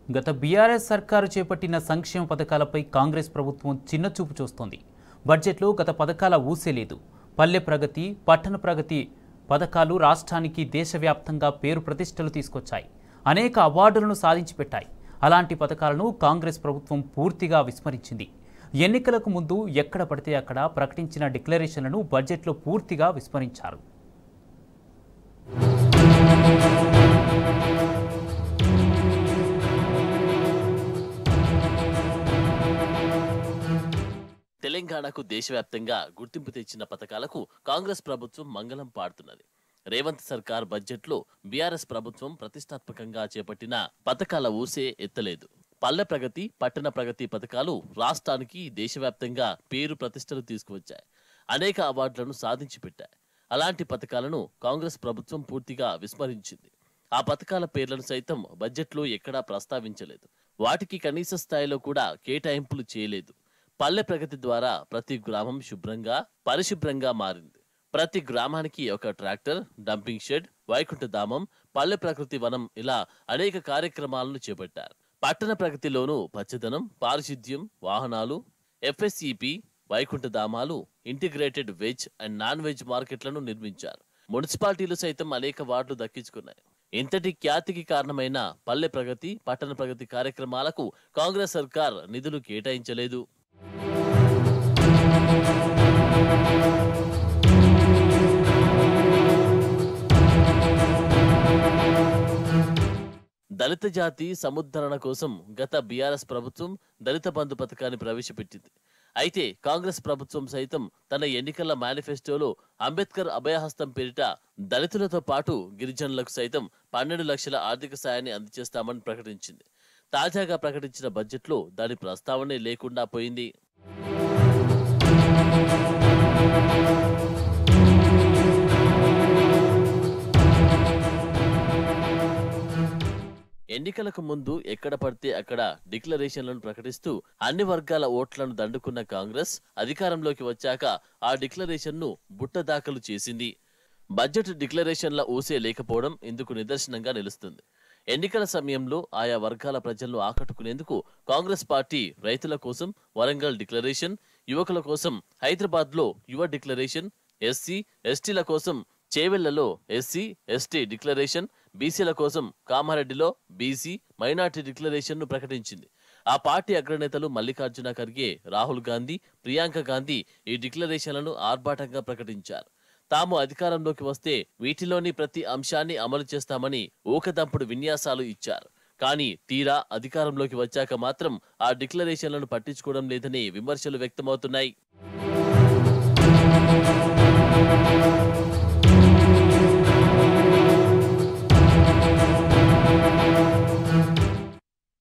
గత బీఆర్ఎస్ సర్కారు చేపట్టిన సంక్షేమ పథకాలపై కాంగ్రెస్ ప్రభుత్వం చిన్నచూపు చూస్తోంది బడ్జెట్లో గత పథకాల ఊసే లేదు పల్లె ప్రగతి పట్టణ ప్రగతి పథకాలు రాష్ట్రానికి దేశవ్యాప్తంగా పేరు ప్రతిష్టలు తీసుకొచ్చాయి అనేక అవార్డులను సాధించి పెట్టాయి అలాంటి పథకాలను కాంగ్రెస్ ప్రభుత్వం పూర్తిగా విస్మరించింది ఎన్నికలకు ముందు ఎక్కడ పడితే అక్కడ ప్రకటించిన డిక్లరేషన్లను బడ్జెట్లో పూర్తిగా విస్మరించారు తెలంగాణకు దేశవ్యాప్తంగా గుర్తింపు తెచ్చిన పథకాలకు కాంగ్రెస్ ప్రభుత్వం మంగళం పాడుతున్నది రేవంత్ సర్కార్ బడ్జెట్లో బీఆర్ఎస్ ప్రభుత్వం ప్రతిష్టాత్మకంగా చేపట్టిన పథకాల ఊసే ఎత్తలేదు పల్లె ప్రగతి పట్టణ ప్రగతి పథకాలు రాష్ట్రానికి దేశవ్యాప్తంగా పేరు ప్రతిష్టలు తీసుకువచ్చాయి అనేక అవార్డులను సాధించి పెట్టాయి అలాంటి పథకాలను కాంగ్రెస్ ప్రభుత్వం పూర్తిగా విస్మరించింది ఆ పథకాల పేర్లను సైతం బడ్జెట్లో ఎక్కడా ప్రస్తావించలేదు వాటికి కనీస స్థాయిలో కూడా కేటాయింపులు చేయలేదు పల్లె ప్రగతి ద్వారా ప్రతి గ్రామం శుభ్రంగా పరిశుభ్రంగా మారింది ప్రతి గ్రామానికి ఒక ట్రాక్టర్ డంపింగ్ షెడ్ వైకుంఠధామం పల్లె ప్రకృతి వనం ఇలా అనేక కార్యక్రమాలను చేపట్టారు పట్టణ ప్రగతిలోనూ పచ్చదనం పారిశుద్ధ్యం వాహనాలు ఎఫ్ఎస్ఈపి వైకుంఠధామాలు integrated veg and non veg మార్కెట్లను నిర్మించారు మున్సిపాలిటీలు సైతం అనేక వార్డులు దక్కించుకున్నాయి ఇంతటి ఖ్యాతికి కారణమైన పల్లె ప్రగతి పట్టణ ప్రగతి కార్యక్రమాలకు కాంగ్రెస్ సర్కార్ నిధులు కేటాయించలేదు దళిత జాతి సముద్ధరణ కోసం గత బీఆర్ఎస్ ప్రభుత్వం దళిత బంధు పథకాన్ని ప్రవేశపెట్టింది అయితే కాంగ్రెస్ ప్రభుత్వం సైతం తన ఎన్నికల మేనిఫెస్టోలో అంబేద్కర్ అభయహస్తం పేరిట దళితులతో పాటు గిరిజనులకు సైతం పన్నెండు లక్షల ఆర్థిక సాయాన్ని అందజేస్తామని ప్రకటించింది తాజాగా ప్రకటించిన బడ్జెట్లో దాని ప్రస్తావనే లేకుండా పోయింది ఎన్నికలకు ముందు ఎక్కడ పడితే అక్కడ డిక్లరేషన్లను ప్రకటిస్తూ అన్ని వర్గాల ఓట్లను దండుకున్న కాంగ్రెస్ అధికారంలోకి వచ్చాక ఆ డిక్లరేషన్ను బుట్ట దాఖలు చేసింది బడ్జెట్ డిక్లరేషన్ల ఊసే లేకపోవడం ఇందుకు నిదర్శనంగా నిలుస్తుంది ఎన్నికల సమయంలో ఆయా వర్గాల ప్రజలను ఆకట్టుకునేందుకు కాంగ్రెస్ పార్టీ రైతుల కోసం వరంగల్ డిక్లరేషన్ యువకుల కోసం హైదరాబాద్ లో యువ డిక్లరేషన్ ఎస్సీ ఎస్టీల కోసం చేవెళ్లలో ఎస్సీ ఎస్టీ డిక్లరేషన్ బీసీల కోసం కామారెడ్డిలో బీసీ మైనార్టీ డిక్లరేషన్ ను ప్రకటించింది ఆ పార్టీ అగ్రనేతలు మల్లికార్జున ఖర్గే రాహుల్ గాంధీ ప్రియాంక గాంధీ ఈ డిక్లరేషన్లను ఆర్భాటంగా ప్రకటించారు తాము అధికారంలోకి వస్తే వీటిలోని ప్రతి అంశాన్ని అమలు చేస్తామని ఊకదంపుడు విన్యాసాలు ఇచ్చారు కానీ తీరా అధికారంలోకి వచ్చాక మాత్రం ఆ డిక్లరేషన్లను పట్టించుకోవడం లేదని విమర్శలు వ్యక్తమవుతున్నాయి